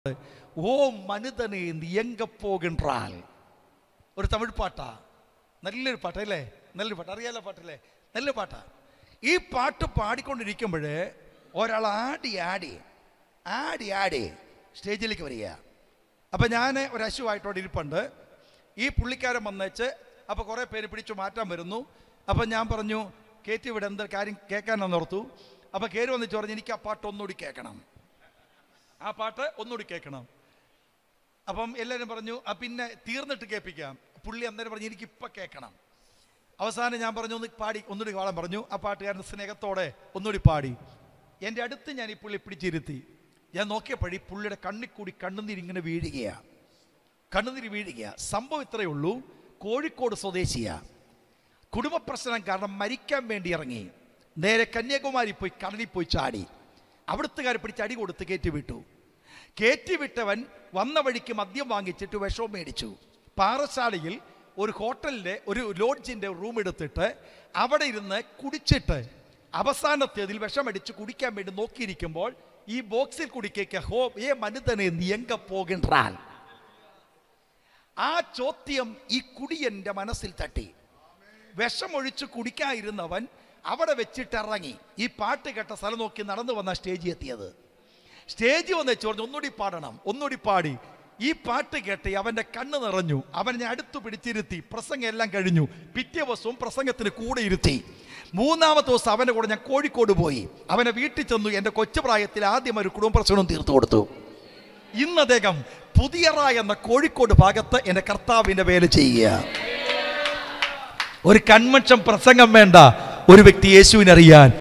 ഓ മനുതനെ നീ എങ്ക പോകിன்றாൽ ഒരു തമിഴ് പാട്ടാ നല്ലൊരു പാട്ട് അല്ലേ നല്ലൊരു പാട്ട് അറിയാലോ പാട്ടല്ലേ നല്ല പാട്ടാ ഈ പാട്ട് പാടിക്കൊണ്ടിരിക്കുമ്പോൾ ഒരാൾ ആടി ആടി ആടി ആടി സ്റ്റേജിലേക്ക് വരിക അപ്പം ഞാൻ ഒരു അശുവായിട്ടോടെ ഇരിപ്പുണ്ട് ഈ പുള്ളിക്കാരൻ വന്നേച്ച് അപ്പോൾ കുറേ പേര് പിടിച്ചു മാറ്റാൻ വരുന്നു അപ്പം ഞാൻ പറഞ്ഞു കയറ്റി ഇവിടെ എന്ത് കാര്യം കേൾക്കാനെന്ന് ഓർത്തു അപ്പോൾ കയറി വന്നിച്ച് പറഞ്ഞു എനിക്ക് ആ പാട്ട് ഒന്നുകൂടി കേൾക്കണം ആ പാട്ട് ഒന്നുകൂടി കേൾക്കണം അപ്പം എല്ലാവരും പറഞ്ഞു ആ പിന്നെ തീർന്നിട്ട് കേൾപ്പിക്കാം പുള്ളി അന്നേരം പറഞ്ഞു എനിക്ക് ഇപ്പം കേൾക്കണം അവസാനം ഞാൻ പറഞ്ഞു ഒന്ന് പാടി ഒന്നുകൂടി പാടാൻ പറഞ്ഞു ആ പാട്ടുകാരൻ സ്നേഹത്തോടെ ഒന്നുകൂടി പാടി എൻ്റെ അടുത്ത് ഞാൻ ഈ പുള്ളി പിടിച്ചിരുത്തി ഞാൻ നോക്കിയപ്പോഴി പുള്ളിയുടെ കണ്ണിൽ കൂടി കണ്ണുനീരിങ്ങനെ വീഴുകയാണ് കണ്ണുനീര് വീഴുകയാണ് സംഭവം ഇത്രയേ ഉള്ളൂ കോഴിക്കോട് സ്വദേശിയാ കുടുംബ പ്രശ്നം കാരണം മരിക്കാൻ വേണ്ടി ഇറങ്ങി നേരെ കന്യാകുമാരി പോയി കടലിൽ പോയി ചാടി അവിടുത്തുകാർ പിടിച്ച് അടി കൊടുത്ത് കയറ്റി വിട്ടു കയറ്റി വിട്ടവൻ വന്ന വഴിക്ക് മദ്യം വാങ്ങിച്ചിട്ട് വിഷവും മേടിച്ചു പാറശാലയിൽ ഒരു ഹോട്ടലിൻ്റെ ഒരു ലോഡ്ജിൻ്റെ റൂം എടുത്തിട്ട് അവിടെ ഇരുന്ന് കുടിച്ചിട്ട് അവസാനത്തേതിൽ വിഷമടിച്ച് കുടിക്കാൻ വേണ്ടി നോക്കിയിരിക്കുമ്പോൾ ഈ ബോക്സിൽ കുടിക്കേക്ക ഹോ ഏ മനുതനെ നീ എങ്ക പോകിன்றாൽ ആ ചോദ്യം ഈ കുടിയന്റെ മനസ്സിൽ തട്ടി വിഷമൊഴിച്ച് കുടിക്കാതിരുന്നവൻ അവിടെ വെച്ചിട്ട് ഇറങ്ങി ഈ പാട്ട് കേട്ട സ്ഥലം നോക്കി നടന്നു വന്ന സ്റ്റേജിൽ എത്തിയത് സ്റ്റേജിൽ വന്ന് വെച്ച് പറഞ്ഞു ഒന്നുകൂടി പാടണം ഒന്നുകൂടി പാടി ഈ പാട്ട് കേട്ട് അവന്റെ കണ്ണ് നിറഞ്ഞു അവൻ ഞാൻ അടുത്തു പിടിച്ചിരുത്തി പ്രസംഗം എല്ലാം കഴിഞ്ഞു പിറ്റേ ദിവസവും പ്രസംഗത്തിന് കൂടെ ഇരുത്തി മൂന്നാമത്തെ ദിവസം അവൻ്റെ കൂടെ ഞാൻ കോഴിക്കോട് പോയി അവനെ വീട്ടിൽ ചെന്നു എൻ്റെ കൊച്ചുപ്രായത്തിൽ ആദ്യം ഒരു കുടുംബ പ്രശ്നവും തീർത്തു കൊടുത്തു ഇന്ന് അദ്ദേഹം പുതിയറ എന്ന കോഴിക്കോട് ഭാഗത്ത് എൻ്റെ കർത്താവിൻ്റെ വേല ചെയ്യുക ഒരു കൺവെൻഷൻ പ്രസംഗം വേണ്ട ഒരു വ്യക്തി യേശുവിനറിയാൻ